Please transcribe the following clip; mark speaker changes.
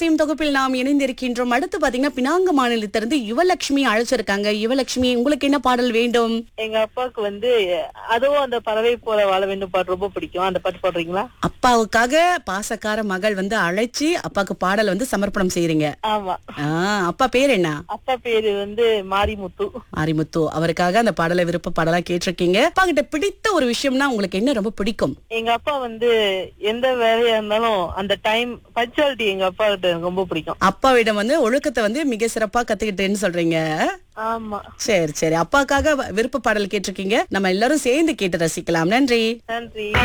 Speaker 1: இசையும் தொகுப்பில் நாம் இணைந்திருக்கின்றோம் அடுத்து பாத்தீங்கன்னா பினாங்க மாநிலத்திலிருந்து யுவலட்சுமி அழைச்சிருக்காங்க யுவலட்சுமி உங்களுக்கு என்ன பாடல் வேண்டும்
Speaker 2: எங்க அப்பாவுக்கு வந்து அதுவும் அந்த பறவை போல வாழ வேண்டும் பாட்டு ரொம்ப பிடிக்கும் அந்த பாட்டு பாடுறீங்களா
Speaker 1: அப்பாவுக்காக பாசக்கார மகள் வந்து அழைச்சி அப்பாக்கு பாடல் வந்து சமர்ப்பணம் செய்றீங்க
Speaker 2: ஆமா
Speaker 1: ஆ, அப்பா பேர் என்ன
Speaker 2: அப்பா பேரு வந்து மாரிமுத்து
Speaker 1: மாரிமுத்து அவருக்காக அந்த பாடலை விருப்ப பாடலா கேட்டிருக்கீங்க அப்பா கிட்ட பிடித்த ஒரு விஷயம்னா உங்களுக்கு என்ன ரொம்ப பிடிக்கும்
Speaker 2: எங்க அப்பா வந்து எந்த வேலையா இருந்தாலும் அந்த டைம் பஞ்சுவாலிட்டி எங்க அப்பா கிட்ட எனக்கு ரொம்ப பிடிக்கும்
Speaker 1: அப்பாவிடம் வந்து ஒழுக்கத்தை வந்து மிக சிறப்பா கத்துக்கிட்டேன்னு சொல்றீங்க
Speaker 2: ஆமா
Speaker 1: சரி சரி அப்பாக்காக விருப்ப பாடல் கேட்டிருக்கீங்க நம்ம எல்லாரும் சேர்ந்து கேட்டு ரசிக்கலாம் நன்றி
Speaker 2: நன்றி